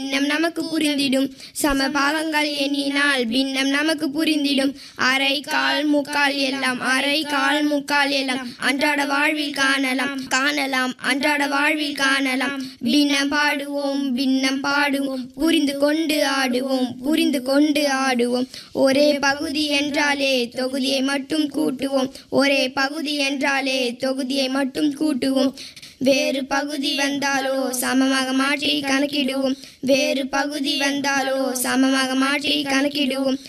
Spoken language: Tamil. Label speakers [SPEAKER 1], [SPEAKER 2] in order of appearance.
[SPEAKER 1] பின்னம் நமக்கு புரிந்திடும் சம பாகங்கள் எண்ணினால் பின்னம் நமக்கு புரிந்திடும் அரை கால் முக்கால் எல்லாம் அரை கால் முக்கால் எல்லாம் அன்றாட வாழ்வில் காணலாம் காணலாம் அன்றாட வாழ்வில் காணலாம் பின்னம் பாடுவோம் பின்னம் பாடுவோம் புரிந்து கொண்டு ஆடுவோம் புரிந்து கொண்டு ஆடுவோம் ஒரே பகுதி என்றாலே தொகுதியை மட்டும் கூட்டுவோம் ஒரே பகுதி என்றாலே தொகுதியை மட்டும் கூட்டுவோம் வேறு பகுதி வந்தாலோ சமமாக மாற்றி கணக்கிடுவோம் வேறு பகுதி வந்தாலோ சமமாக மாற்றி கணக்கிடுவோம்